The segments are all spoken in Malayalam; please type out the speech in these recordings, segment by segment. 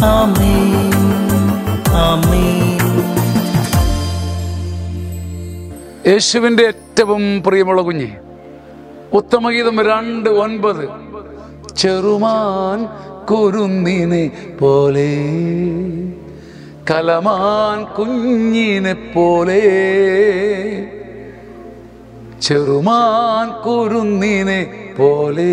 ആമേൻ ആമേൻ യേശുവിൻ്റെ ഏറ്റവും പ്രിയമുള്ള കുഞ്ഞെ ഉത്തമഗീതം രണ്ട് ഒൻപത് ചെറുമാൻ കുരുന്നിനെ പോലെ കലമാൻ കുഞ്ഞിനെ പോലെ ചെറുമാൻ കുരുന്നിനെ പോലെ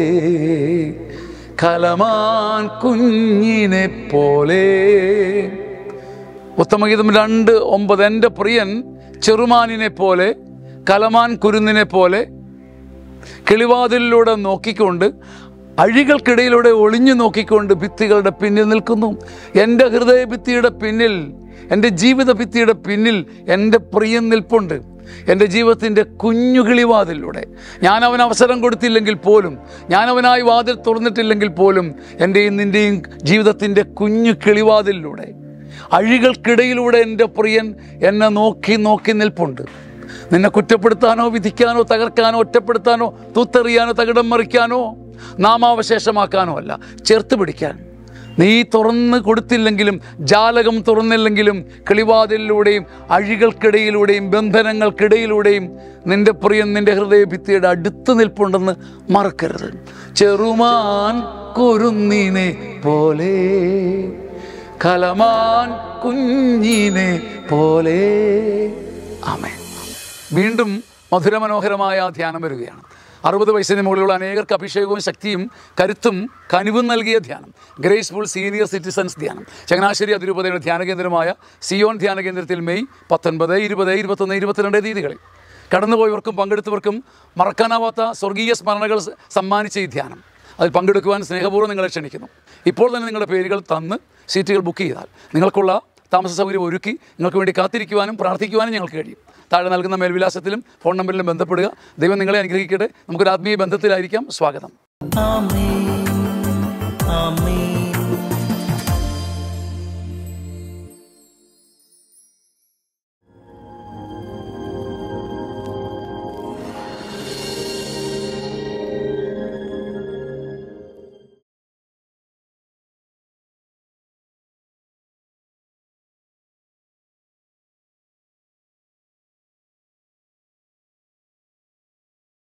കലമാൻ കുഞ്ഞിനെ പോലെ ഉത്തമഗീതം രണ്ട് ഒമ്പത് എൻ്റെ പ്രിയൻ ചെറുമാനിനെ പോലെ കലമാൻ കുരുന്നിനെ പോലെ കിളിവാതിലിലൂടെ നോക്കിക്കൊണ്ട് അഴികൾക്കിടയിലൂടെ ഒളിഞ്ഞു നോക്കിക്കൊണ്ട് ഭിത്തികളുടെ പിന്നിൽ നിൽക്കുന്നു എൻ്റെ ഹൃദയ ഭിത്തിയുടെ പിന്നിൽ എൻ്റെ ജീവിത ഭിത്തിയുടെ പിന്നിൽ എൻ്റെ പ്രിയൻ നിൽപ്പുണ്ട് എൻ്റെ ജീവിതത്തിൻ്റെ കുഞ്ഞു കിളിവാതിലൂടെ ഞാൻ അവൻ അവസരം കൊടുത്തില്ലെങ്കിൽ പോലും ഞാൻ അവനായി വാതിൽ തുറന്നിട്ടില്ലെങ്കിൽ പോലും എൻ്റെയും നിൻ്റെയും ജീവിതത്തിൻ്റെ കുഞ്ഞു കിളിവാതിലൂടെ അഴികൾക്കിടയിലൂടെ എൻ്റെ പ്രിയൻ എന്നെ നോക്കി നോക്കി നിൽപ്പുണ്ട് നിന്നെ കുറ്റപ്പെടുത്താനോ വിധിക്കാനോ തകർക്കാനോ ഒറ്റപ്പെടുത്താനോ തൂത്തെറിയാനോ തകിടം മറിക്കാനോ നാമാവശേഷമാക്കാനോ അല്ല ചേർത്ത് പിടിക്കാൻ നീ തുറന്ന് കൊടുത്തില്ലെങ്കിലും ജാലകം തുറന്നില്ലെങ്കിലും കിളിവാതിലിലൂടെയും അഴികൾക്കിടയിലൂടെയും ബന്ധനങ്ങൾക്കിടയിലൂടെയും നിന്റെ പ്രിയൻ നിന്റെ ഹൃദയ ഭിത്തിയുടെ അടുത്ത് നിൽപ്പുണ്ടെന്ന് മറക്കരുത് ചെറുമാൻ കുരുന്നിനെ പോലെ കലമാൻ കുഞ്ഞിനെ പോലെ ആമേ വീണ്ടും മധുരമനോഹരമായ ആ ധ്യാനം വരികയാണ് അറുപത് വയസ്സിന് മുകളിലുള്ള അനേകർക്ക് അഭിഷേകവും ശക്തിയും കരുത്തും കനിവും നൽകിയ ധ്യാനം ഗ്രേസ്ഫുൾ സീനിയർ സിറ്റിസൺസ് ധ്യാനം ചങ്ങനാശ്ശേരി അതിരൂപതയുടെ ധ്യാന കേന്ദ്രമായ സിയോൺ ധ്യാന കേന്ദ്രത്തിൽ മെയ് പത്തൊൻപത് ഇരുപത് ഇരുപത്തൊന്ന് ഇരുപത്തിരണ്ട് തീയതികളിൽ കടന്നുപോയവർക്കും പങ്കെടുത്തവർക്കും മറക്കാനാവാത്ത സ്വർഗീയ സ്മരണകൾ സ- സമ്മാനിച്ച ഈ ധ്യാനം അതിൽ പങ്കെടുക്കുവാൻ സ്നേഹപൂർവ്വം നിങ്ങളെ ക്ഷണിക്കുന്നു ഇപ്പോൾ തന്നെ നിങ്ങളുടെ പേരുകൾ തന്ന് സീറ്റുകൾ ബുക്ക് ചെയ്താൽ നിങ്ങൾക്കുള്ള താമസ സൗകര്യം ഒരുക്കി നിങ്ങൾക്ക് വേണ്ടി കാത്തിരിക്കുവാനും പ്രാർത്ഥിക്കുവാനും ഞങ്ങൾക്ക് കഴിയും താഴെ നൽകുന്ന മേൽവിലാസത്തിലും ഫോൺ നമ്പറിലും ബന്ധപ്പെടുക ദൈവം നിങ്ങളെ അനുഗ്രഹിക്കട്ടെ നമുക്കൊരു ആത്മീയ ബന്ധത്തിലായിരിക്കാം സ്വാഗതം ആമേൻ ആമേൻ